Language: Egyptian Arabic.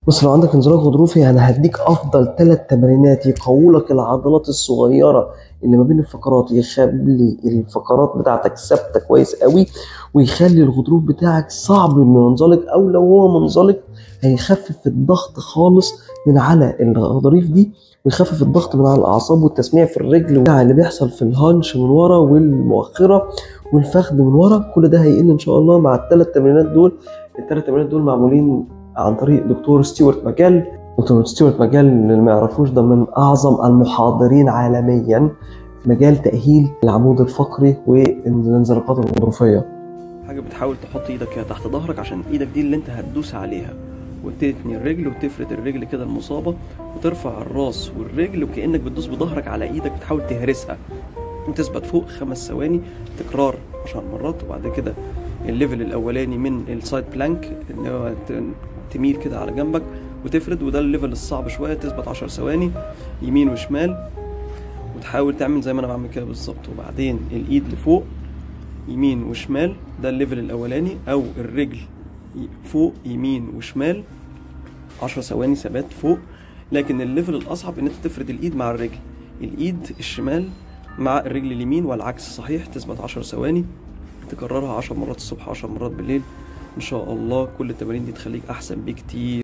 بص لو عندك انزلاق غضروفي انا هديك افضل ثلاث تمرينات يقووا العضلات الصغيره اللي ما بين الفقرات يخلي الفقرات بتاعتك ثابته كويس قوي ويخلي الغضروف بتاعك صعب انه ينزلق او لو هو منزلق هيخفف الضغط خالص من على الغضاريف دي ويخفف الضغط من على الاعصاب والتسميع في الرجل بتاع اللي بيحصل في الهانش من ورا والمؤخره والفخذ من ورا كل ده هيقل ان شاء الله مع الثلاث تمرينات دول الثلاث تمرينات دول معمولين عن طريق دكتور ستيوارت ماجال دكتور ستيوارت ماجال اللي ما يعرفوش ده من اعظم المحاضرين عالميا في مجال تاهيل العمود الفقري والانزلاقات الغضروفيه حاجه بتحاول تحط ايدك كده تحت ظهرك عشان ايدك دي اللي انت هتدوس عليها وتتني الرجل وتفرد الرجل كده المصابه وترفع الراس والرجل وكانك بتدوس بظهرك على ايدك بتحاول تهرسها وتثبت فوق خمس ثواني تكرار عشر مرات وبعد كده الليفل الاولاني من السايد بلانك اللي هو تميل كده على جنبك وتفرد وده الليفل الصعب شويه تثبت عشر ثواني يمين وشمال وتحاول تعمل زي ما انا بعمل كده بالظبط وبعدين الايد لفوق يمين وشمال ده الليفل الاولاني او الرجل فوق يمين وشمال عشر ثواني ثبات فوق لكن الليفل الاصعب ان انت تفرد الايد مع الرجل الايد الشمال مع الرجل اليمين والعكس صحيح تثبت عشر ثواني تكررها عشر مرات الصبح عشر مرات بالليل ان شاء الله كل التمارين دي تخليك احسن بكتير